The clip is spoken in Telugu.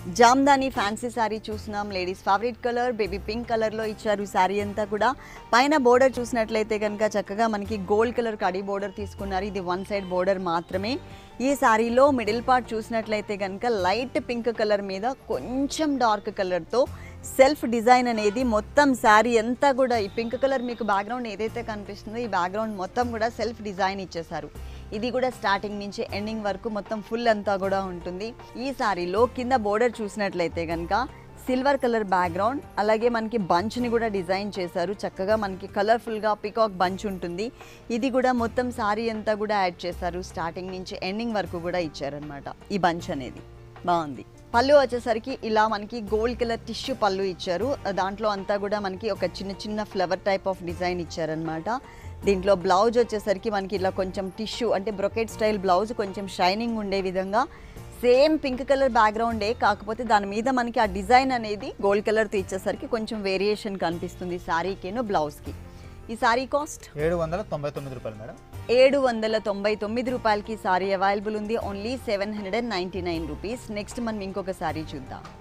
జామ్దాని ఫ్యాన్సీ శారీ చూస్తున్నాం ladies favourite colour baby pink కలర్లో ఇచ్చారు శారీ అంతా కూడా పైన బోర్డర్ చూసినట్లయితే కనుక చక్కగా మనకి గోల్డ్ కలర్ కడి బోర్డర్ తీసుకున్నారు ఇది వన్ సైడ్ బోర్డర్ మాత్రమే ఈ శారీలో మిడిల్ పార్ట్ చూసినట్లయితే కనుక లైట్ పింక్ కలర్ మీద కొంచెం డార్క్ కలర్తో సెల్ఫ్ డిజైన్ అనేది మొత్తం శారీ అంతా కూడా ఈ పింక్ కలర్ మీకు బ్యాక్గ్రౌండ్ ఏదైతే కనిపిస్తుందో ఈ బ్యాక్గ్రౌండ్ మొత్తం కూడా సెల్ఫ్ డిజైన్ ఇచ్చేసారు ఇది కూడా స్టార్టింగ్ నుంచి ఎండింగ్ వరకు మొత్తం ఫుల్ అంతా కూడా ఉంటుంది ఈ శారీలో కింద బోర్డర్ చూసినట్లయితే కనుక సిల్వర్ కలర్ బ్యాక్గ్రౌండ్ అలాగే మనకి బంచ్ని కూడా డిజైన్ చేశారు చక్కగా మనకి కలర్ఫుల్గా పికాక్ బంచ్ ఉంటుంది ఇది కూడా మొత్తం శారీ అంతా కూడా యాడ్ చేశారు స్టార్టింగ్ నుంచి ఎండింగ్ వరకు కూడా ఇచ్చారనమాట ఈ బంచ్ అనేది బాగుంది పళ్ళు వచ్చేసరికి ఇలా మనకి గోల్డ్ కలర్ టిష్యూ పళ్ళు ఇచ్చారు దాంట్లో అంతా కూడా మనకి ఒక చిన్న చిన్న ఫ్లవర్ టైప్ ఆఫ్ డిజైన్ ఇచ్చారనమాట దీంట్లో బ్లౌజ్ వచ్చేసరికి మనకి ఇలా కొంచెం టిష్యూ అంటే బ్రొకెట్ స్టైల్ బ్లౌజ్ కొంచెం షైనింగ్ ఉండే విధంగా సేమ్ పింక్ కలర్ బ్యాక్గ్రౌండే కాకపోతే దాని మీద మనకి ఆ డిజైన్ అనేది గోల్డ్ కలర్తో ఇచ్చేసరికి కొంచెం వేరియేషన్ కనిపిస్తుంది శారీకిను బ్లౌజ్కి ఈ శారీ కాస్ట్ ఏడు వందల తొంభై తొమ్మిది రూపాయలు మేడం ఏడు వందల తొంభై తొమ్మిది రూపాయలకి సారీ అవైలబుల్ ఉంది only seven hundred and ninety nine rupees next మనం ఇంకొక సారీ చూద్దాం